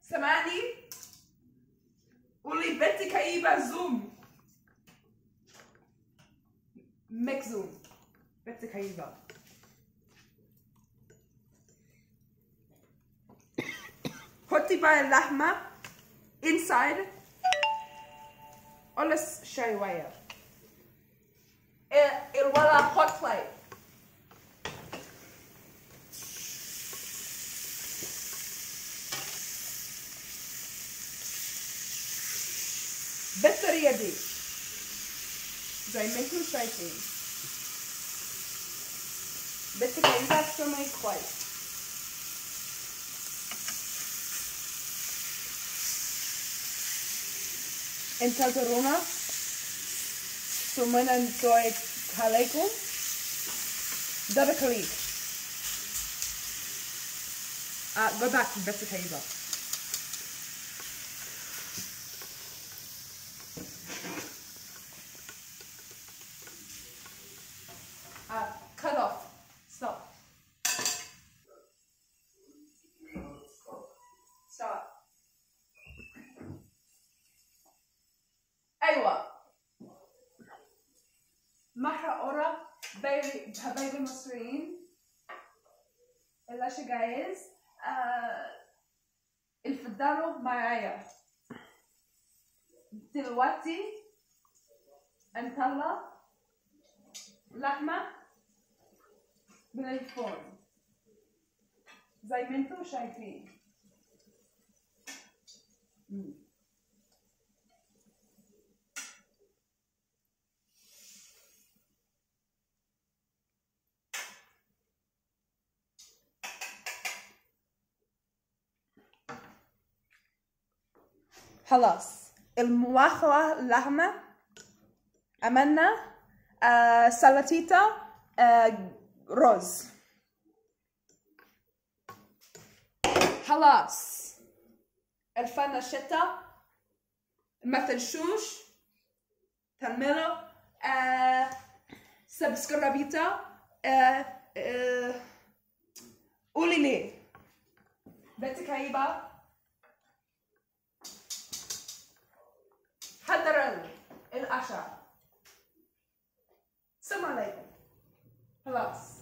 سمعني قولي بنتي كئيبة زوم ميك زوم بنتي كئيبة حطي بقى اللحمة inside قلص شوية ال- الولا hot plate بالطريقة دي زي ما انتم شايفين بس كده سمي كويس انتظرونا ثم ننتظر عليكم دبل كليك Uh, go back to بس كده Uh, cut off. Stop. Stop. أيوة. مرة أخرى بيبي حبايبي المصريين اللاشي جايز آه الفداروا معايا دلوقتي نطلع لحمة من الفرن زي ما انتم شايفين مم. خلاص المواخرة اللحمة عملنا آه سلطيتا آه رز خلاص الفن الشتا ما تنسوش تعملوا آه سبسكرايبيتا آه آه قولي لي بنتك هيبة حضر العشاء السلام عليكم خلاص